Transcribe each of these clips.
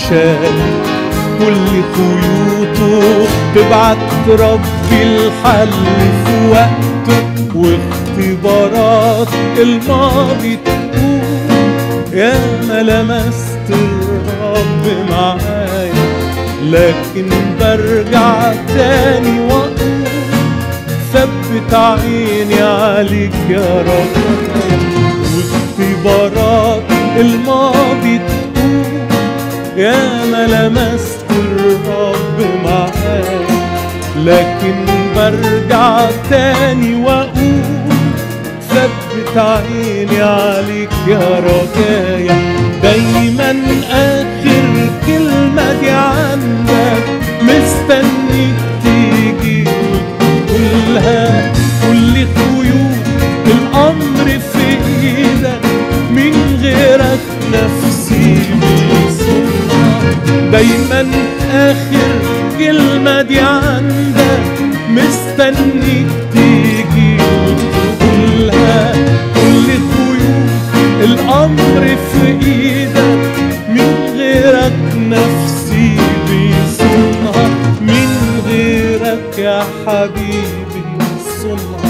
شاكك كل خيوطه تبعت ربي الحل في وقته واختبارات الماضي تقول يا ما لمست الرب معايا لكن برجع تاني واقول ثبت عيني عليك يا رب واختبارات الماضي تقول يا ما لمست الرب معايا لكن برجع تاني واقول ثبت عيني عليك يا رجايا دايما اخر كلمة دي عندك مستنيك تيجي وتقولها كل خيوط الامر في ايدك من غيرك نفسي بيصونها دايما اخر كلمة دي عندك مستنيك تيجي وتقولها كل خيوط الامر في ايدك من غيرك نفسي بيصونها من غيرك يا حبيبي صنها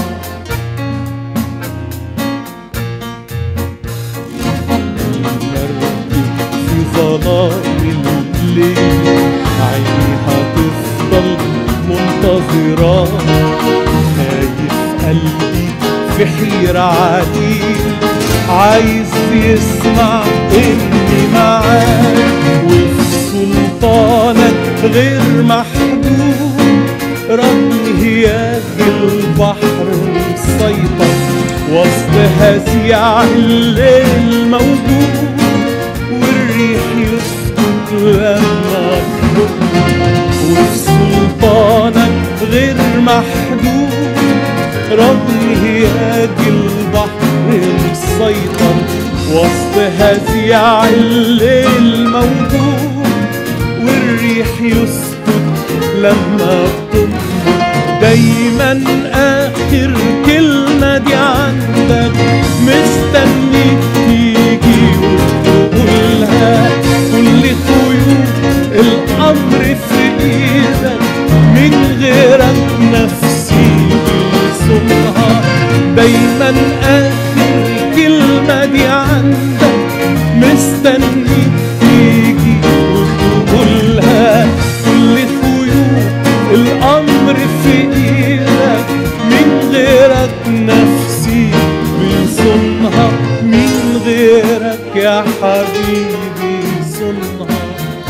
في ظلام الليل عينيها تفضل منتظرة خايف قلبي في حيرة عليه عايز يسمع اني معاك وفي سلطانك غير محدود رغم هياج البحر مسيطر وسط هزيع الليل موجود والريح يسكت لما وفي سلطانك غير محدود رغم هياج البحر مسيطر وسط هزيع الليل موجود والريح يسكت لما بتنبض دايما اخر كلمة دي عندك مستنيك تيجي وتقولها كل خيوط الامر في ايدك من غيرك نفسي بيصونها دايما اخر كلمة دي عندك مستنيك تيجي وتقولها كل خيوط الامر في ايدك من غيرك نفسي بيصونها من غيرك يا حبيبي صنها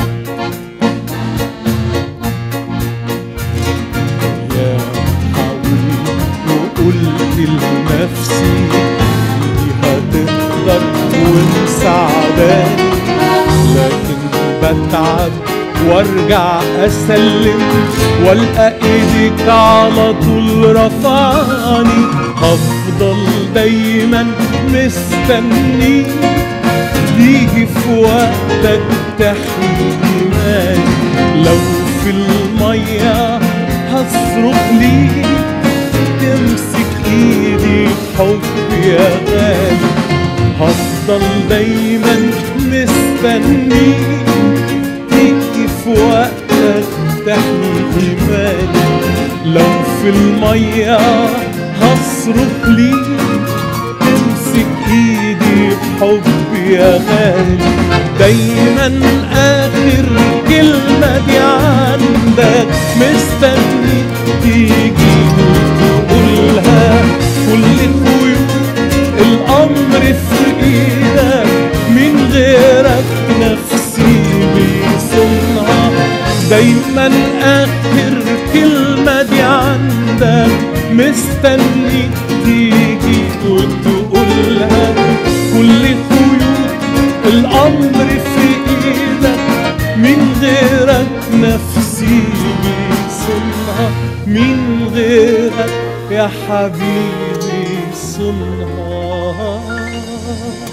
يا حاولت وقلت لنفسي فيها تقدر ومساعداني لكن بتعب وارجع اسلم والقى ايدك على طول رفعني هفضل دايما مستني تيجي في وقتك تحيي ايماني لو في الميه هصرخ ليك تمسك ايدي بحب يا غالي هفضل دايما مستني تيجي في وقتك تحمي ايماني لو في الميه هصرخ ليك تمسك ايدي بحب يا غالي دايما اخر كلمة دي عندك مستني تيجي وتقولها كل خيوط الامر في ايدك من غيرك نفسي بيصونها دايما اخر كلمة دي عندك مستني تيجي وتقولها كل خيوط الامر في ايدك من غيرك نفسي بيصونها من غيرك يا حبيبي صنها